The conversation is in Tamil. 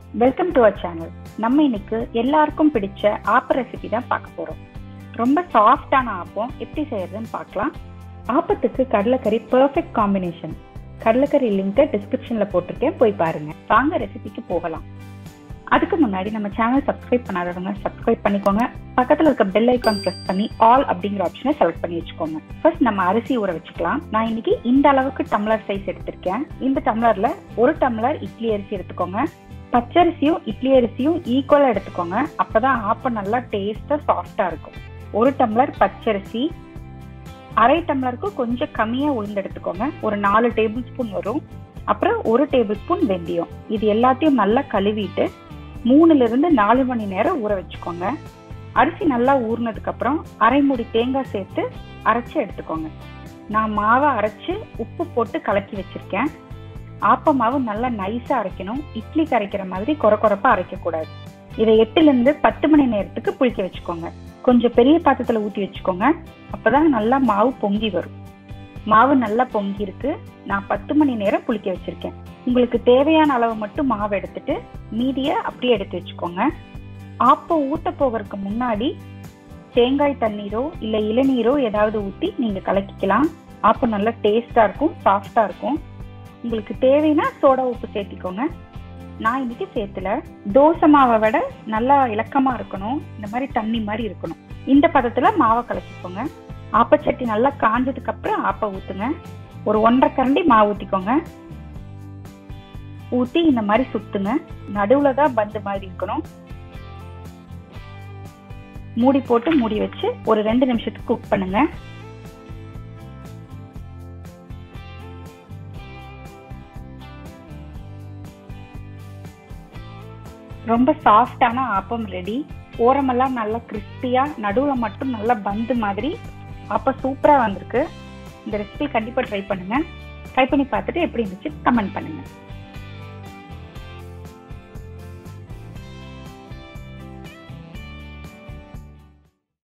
வெல்கம் டு அவர் சேனல் நம்ம இன்னைக்கு எல்லாருக்கும் பிடிச்ச ஆப்ப ரெசிபி தான் பார்க்க போறோம் ரொம்ப சாஃப்டான ஆப்பம் எப்படி செய்யறதுன்னு பார்க்கலாம் ஆப்பத்துக்கு கடலைக்கறி பெர்ஃபெக்ட் காம்பினேஷன் கடலைக்கறி லிங்கை டிஸ்கிரிப்ஷன்ல போட்டிருக்கேன் போய் பாருங்க வாங்க ரெசிபிக்கு போகலாம் அதுக்கு முன்னாடி நம்ம சேனல் சப்ஸ்கிரைப் பண்ணாதவங்க சப்ஸ்கிரைப் பண்ணிக்கோங்க பக்கத்துல இருக்க பெல் ஐக்கான் பிரஸ் பண்ணி ஆல் அப்படிங்கிற ஆப்ஷனை செலக்ட் பண்ணி வச்சுக்கோங்க ஃபர்ஸ்ட் நம்ம அரிசி ஊற வச்சுக்கலாம் நான் இன்னைக்கு இந்த அளவுக்கு டம்ளர் சைஸ் எடுத்திருக்கேன் இந்த டம்ளர்ல ஒரு டம்ளர் இட்லி அரிசி எடுத்துக்கோங்க பச்சரிசியும் இட்லி அரிசியும் ஈக்குவலா எடுத்துக்கோங்க அப்பதான் ஆப்பம் நல்லா டேஸ்டா சாஃப்டா இருக்கும் ஒரு டம்ளர் பச்சரிசி அரை டம்ளருக்கு கொஞ்சம் கம்மியா உளுந்து எடுத்துக்கோங்க ஒரு நாலு டேபிள் ஸ்பூன் வரும் அப்புறம் ஒரு டேபிள் ஸ்பூன் வெந்தயம் இது எல்லாத்தையும் நல்லா கழுவிட்டு மூணுல இருந்து நாலு மணி நேரம் ஊற வச்சுக்கோங்க அரிசி நல்லா ஊறினதுக்கு அப்புறம் அரை மூடி தேங்காய் சேர்த்து அரைச்சு எடுத்துக்கோங்க நான் மாவை அரைச்சு உப்பு போட்டு கலக்கி வச்சிருக்கேன் ஆப்ப மாவு நல்லா நைஸா அரைக்கணும் இட்லி கரைக்கிற மாதிரி குறை குறைப்பா அரைக்க கூடாது இதை எட்டுல இருந்து பத்து மணி நேரத்துக்கு புளிக்க வச்சுக்கோங்க கொஞ்சம் பெரிய பாத்திரத்துல ஊத்தி வச்சுக்கோங்க அப்பதான் நல்லா மாவு பொங்கி வரும் மாவு நல்லா பொங்கி இருக்கு நான் பத்து மணி நேரம் புளிக்க வச்சிருக்கேன் உங்களுக்கு தேவையான அளவு மட்டும் மாவு எடுத்துட்டு மீதிய அப்படியே எடுத்து வச்சுக்கோங்க ஆப்பம் ஊத்த போகிறதுக்கு முன்னாடி தேங்காய் தண்ணீரோ இல்ல இளநீரோ ஏதாவது ஊத்தி நீங்க கலக்கிக்கலாம் ஆப்பம் நல்லா டேஸ்டா இருக்கும் சாஃப்டா இருக்கும் உங்களுக்கு தேவைன்னா சோடா உப்பு சேர்த்திக்கோங்க நான் இன்னைக்கு சேர்த்துல தோசை மாவை விட நல்லா இலக்கமா இருக்கணும் இந்த மாதிரி தண்ணி மாதிரி இருக்கணும் இந்த பதத்துல மாவை கலக்கிக்கோங்க ஆப்பச்சட்டி நல்லா காஞ்சதுக்கு அப்புறம் ஆப்ப ஊத்துங்க ஒரு ஒன்றரை கரண்டி மாவு ஊத்திக்கோங்க ஊத்தி இந்த மாதிரி சுத்துங்க நடுவுல தான் பந்து மாதிரி இருக்கணும் மூடி போட்டு மூடி வச்சு ஒரு ரெண்டு நிமிஷத்துக்கு குக் பண்ணுங்க ரொம்ப சாஃப்டான ஆப்பம் ரெடி ஓரமெல்லாம் நல்லா கிறிஸ்பியா நடுவுல மட்டும் நல்லா பந்து மாதிரி ஆப்பம் சூப்பரா வந்திருக்கு இந்த ரெசிபி கண்டிப்பா ட்ரை பண்ணுங்க ட்ரை பண்ணி பார்த்துட்டு எப்படி இருந்துச்சு கமெண்ட் பண்ணுங்க